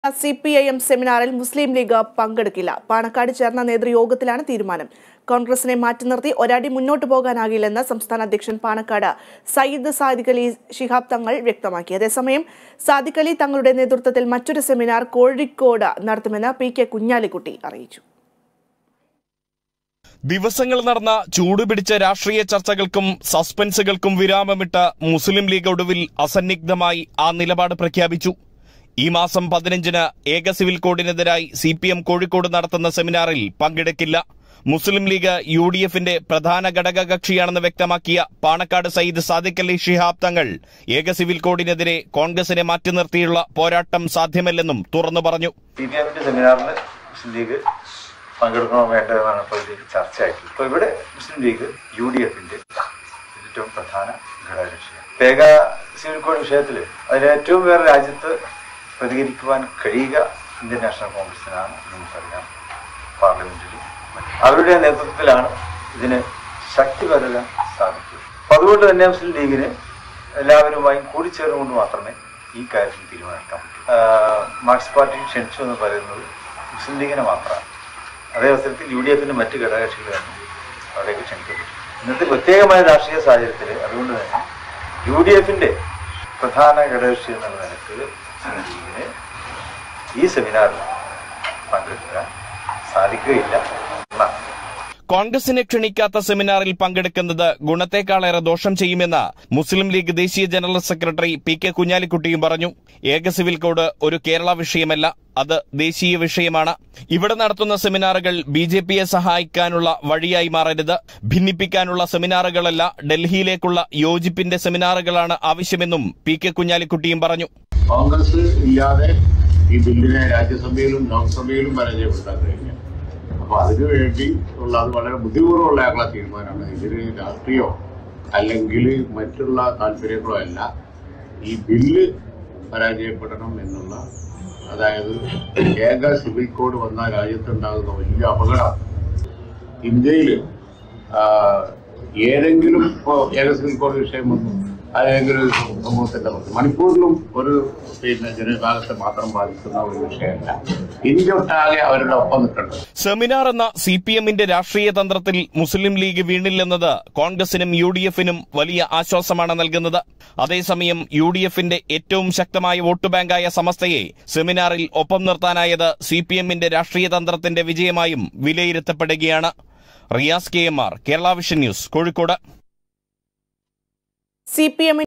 C P I M സെമിനാറിൽ മുസ്ലിം league പങ്കെടുക്കില്ല Panakkad ചേർന്ന നേതൃയോഗത്തിലാണ് തീരുമാനം കോൺഗ്രസിനെ മാറ്റി നിർത്തി ഒരടി മുന്നോട്ട് പോകാനാകില്ലെന്ന് സംസ്ഥാന അധ്യക്ഷൻ പാണക്കാട് സയ്യിദ് സാദിഖ് അലി ശിഹാബ് തങ്ങൾ വ്യക്തമാക്കി അതേസമയം സാദിഖ് അലി തങ്ങളുടെ നേതൃത്വത്തിൽ മറ്റൊരു സെമിനാർ കോഴിക്കോട് നടത്തുമെന്ന് പി കെ കുഞ്ഞാലിക്കുട്ടി അറിയിച്ചു ദിവസങ്ങൾ നടന്ന ചൂടുപിടിച്ച രാഷ്ട്രീയ ചർച്ചകൾക്കും സസ്പെൻസുകൾക്കും വിരാമമിട്ട് മുസ്ലിം ലീഗ് ഒടുവിൽ അസന്നിഗ്ധമായി ആ നിലപാട് പ്രഖ്യാപിച്ചു ഈ മാസം പതിനഞ്ചിന് ഏക സിവിൽ കോഡിനെതിരായി സി പി എം കോഴിക്കോട് നടത്തുന്ന സെമിനാറിൽ പങ്കെടുക്കില്ല മുസ്ലിം ലീഗ് യു ഡി എഫിന്റെ പ്രധാന ഘടക കക്ഷിയാണെന്ന് വ്യക്തമാക്കിയ പാണക്കാട് സയ്യിദ് സാദിഖ് അലി ഷിഹാബ് തങ്ങൾ ഏക സിവിൽ കോഡിനെതിരെ കോൺഗ്രസിനെ മാറ്റി നിർത്തിയുള്ള പോരാട്ടം സാധ്യമല്ലെന്നും തുറന്നു പറഞ്ഞു സി പി എമ്മിന്റെ സെമിനാറിൽ മുസ്ലിം ലീഗ് പങ്കെടുക്കണോ വേണ്ടോ എന്നാണ് ഇപ്പോൾ ഇതിൽ ചർച്ചയായിട്ടുള്ളത് അപ്പോൾ ഇവിടെ മുസ്ലിം ലീഗ് യു ഡി എഫിന്റെ ഏറ്റവും പ്രധാന ഘടകകക്ഷിയാണ് ഏക സിവിൽ കോഡ് വിഷയത്തിൽ അതിൽ ഏറ്റവും വേറെ രാജ്യത്ത് പ്രതികരിക്കുവാൻ കഴിയുക ഇന്ത്യൻ നാഷണൽ കോൺഗ്രസിനാണ് നമുക്കറിയാം പാർലമെന്റിൽ അവരുടെ നേതൃത്വത്തിലാണ് ഇതിന് ശക്തി പകരാൻ സാധിക്കൂ അപ്പൊ അതുകൊണ്ട് തന്നെ മുസ്ലിം ലീഗിന് എല്ലാവരുമായും കൂടിച്ചേർന്നുകൊണ്ട് മാത്രമേ ഈ കാര്യത്തിൽ തീരുമാനമെടുക്കാൻ പറ്റൂ ആഹ് മാർക്സ് പാർട്ടി ക്ഷണിച്ചു എന്ന് പറയുന്നത് മുസ്ലിം ലീഗിനെ മാത്രമാണ് അതേ അവസരത്തിൽ യു ഡി എഫിന്റെ മറ്റ് ഘടകകക്ഷികളാണ് അവിടേക്ക് ക്ഷണിക്കപ്പെട്ടു ഇന്നത്തെ പ്രത്യേകമായ രാഷ്ട്രീയ സാഹചര്യത്തിൽ അതുകൊണ്ട് തന്നെ യു ഡി എഫിന്റെ പ്രധാന ഘടകകക്ഷി എന്നുള്ള നിലക്ക് മുസ്ലിം ലീഗിന് ഈ സെമിനാറിൽ പങ്കെടുക്കാൻ സാധിക്കുകയില്ല എന്നാണ് കോൺഗ്രസിനെ ക്ഷണിക്കാത്ത സെമിനാറിൽ പങ്കെടുക്കുന്നത് ഗുണത്തെക്കാളേറെ ദോഷം ചെയ്യുമെന്ന് മുസ്ലിം ലീഗ് ദേശീയ ജനറൽ സെക്രട്ടറി പി കെ കുഞ്ഞാലിക്കുട്ടിയും പറഞ്ഞു ഏക സിവിൽ കോഡ് ഒരു കേരള വിഷയമല്ല അത് ദേശീയ വിഷയമാണ് ഇവിടെ നടത്തുന്ന സെമിനാറുകൾ ബി ജെ പിയെ സഹായിക്കാനുള്ള വഴിയായി മാറരുത് ഭിന്നിപ്പിക്കാനുള്ള സെമിനാറുകളല്ല ഡൽഹിയിലേക്കുള്ള യോജിപ്പിന്റെ സെമിനാറുകളാണ് ആവശ്യമെന്നും പി കെ കുഞ്ഞാലിക്കുട്ടിയും പറഞ്ഞു കോൺഗ്രസ് ഇല്ലാതെ ഈ ബില്ലിനെ രാജ്യസഭയിലും ലോക്സഭയിലും പരാജയപ്പെടുത്താൻ കഴിഞ്ഞു അപ്പൊ അതിനു വേണ്ടി ഉള്ള അത് വളരെ ബുദ്ധിപൂർവ്വമുള്ള ഞങ്ങളെ തീരുമാനമാണ് ഇതിന് രാഷ്ട്രീയോ അല്ലെങ്കിൽ മറ്റുള്ള താല്പര്യങ്ങളോ അല്ല ഈ ബില്ല് പരാജയപ്പെടണം എന്നുള്ള അതായത് ഏക സിവിൽ കോഡ് വന്ന രാജ്യത്തുണ്ടാകുന്ന വലിയ അപകടം ഇന്ത്യയിൽ ഏതെങ്കിലും ഇപ്പോൾ ഏക സിവിൽ കോഡ് വിഷയം വന്നു അതെങ്കിലും ഒരു സമൂഹത്തിന്റെ പ്രശ്നം. മണിപ്പൂരിലും ഒരു പിന്നെ ജനവിഭാഗത്തെ മാത്രം ബാധിക്കുന്ന ഒരു വിഷയമല്ല ഇന്ത്യ ഒട്ടാകെ അവരുടെ ഒപ്പം നിൽക്കണം സെമിനാർ എന്ന സി പി എമ്മിന്റെ രാഷ്ട്രീയ തന്ത്രത്തിൽ മുസ്ലിം ലീഗ് വീണില്ലെന്നത് കോൺഗ്രസിനും യു ഡി എഫിനും വലിയ ആശ്വാസമാണ് നൽകുന്നത് അതേസമയം യു ഡി എഫിന്റെ ഏറ്റവും ശക്തമായ വോട്ട് ബാങ്കായ സമസ്തയെ സെമിനാറിൽ ഒപ്പം നിർത്താനായത് സി പി എമ്മിന്റെ രാഷ്ട്രീയ തന്ത്രത്തിന്റെ വിജയമായും വിലയിരുത്തപ്പെടുകയാണ് Riyas K M R Kerala Vision news Kozhikode C P M